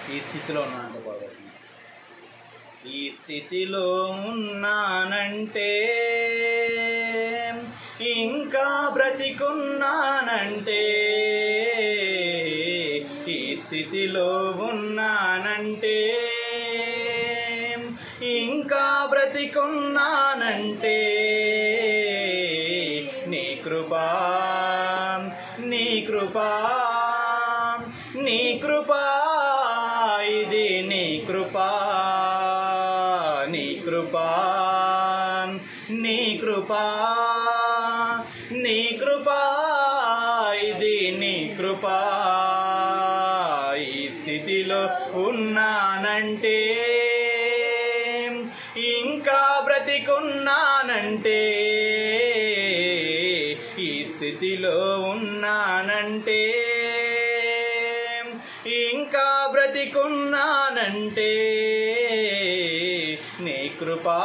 ఈ స్థితిలో ఉన్నానంటే పాడబోతున్నాను ఈ స్థితిలో ఉన్నానంటే ఇంకా బ్రతికున్నానంటే ఈ స్థితిలో ఉన్నానంటే ఇంకా బ్రతికున్నానంటే నీ కృపా నీ కృపా నీ కృపా ఇది నీ కృపా నీ కృపా నీ కృపా నీ కృపా ఇది నీ కృపా ఈ స్థితిలో ఉన్నానంటే ఇంకా బ్రతికున్నానంటే ఈ స్థితిలో ఉన్నానంటే ఇంకా బ్రతికున్నానంటే నీ కృపా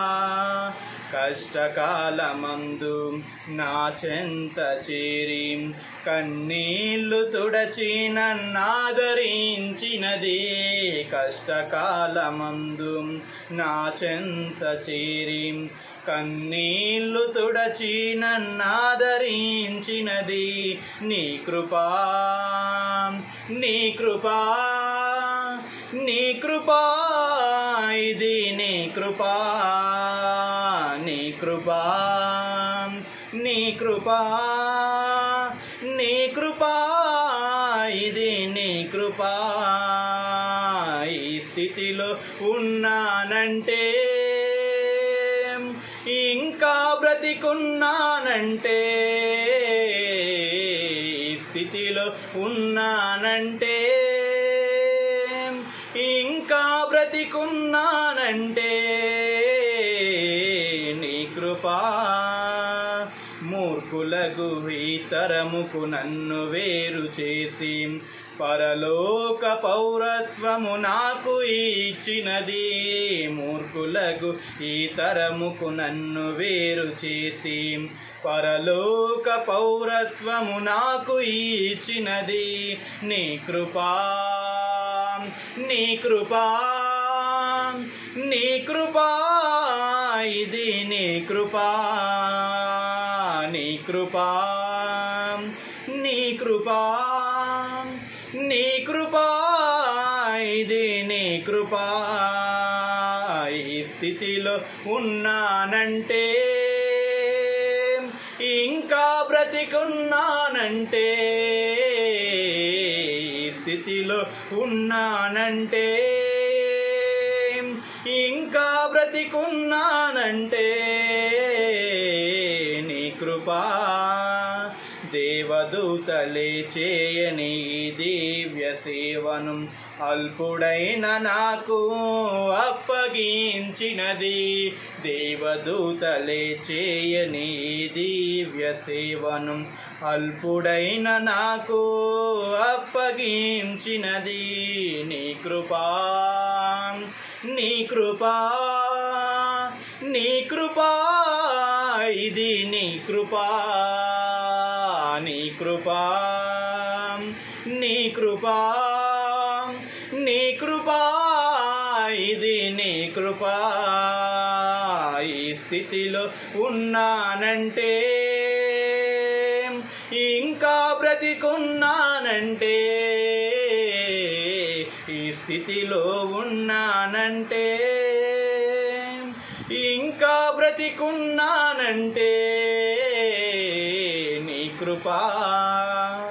కష్టకాలమందు నా చెంత చేరి కన్నీళ్లు తుడచి నన్నాదరించినది కష్టకాలమందు నా చెంత చేరి కన్నీళ్లు తుడచి నన్నాదరించినది నీ కృపా నీ కృపా నీ కృపా ఇది నీ కృపా నీ కృపా నీ కృపా నీ కృపా ఇది నీ కృపా ఈ స్థితిలో ఉన్నానంటే ఇంకా బ్రతికున్నానంటే ఈ స్థితిలో ఉన్నానంటే ఇంకా బ్రతికున్నానంటే నీ కృపా మూర్ఖులకు ఇతరముకు నన్ను వేరు చేసి పరలోక పౌరత్వము నాకు ఇచ్చినది మూర్ఖులకు ఈ తరముకు నన్ను వేరు చేసి పరలోక పౌరత్వము నాకు ఇచ్చినది నీ కృపా నీ కృపా నీ కృపా ఇది నీ కృపా నీ కృపా నీ కృపా నీ కృపా ఇది నీ కృపా ఈ స్థితిలో ఉన్నానంటే ఇంకా బ్రతికున్నానంటే ఈ స్థితిలో ఉన్నానంటే ఇంకా బ్రతికున్నానంటే నీ కృపా దేవదూతలే చేయని ఈ దివ్య సేవను అల్పుడైన నాకు అప్పగించినది దేవదూతలే చేయని ఈ దివ్య సేవను అల్పుడైన నాకు అప్పగించినది నీ కృపా నీ కృపా నీ కృపా ఇది నీ కృపా నీ కృపా నీ కృపా నీ కృపా ఇది నీ కృపా ఈ స్థితిలో ఉన్నానంటే ఇంకా బ్రతికున్నానంటే ఈ స్థితిలో ఉన్నానంటే ఇంకా బ్రతికున్నానంటే నీ కృపా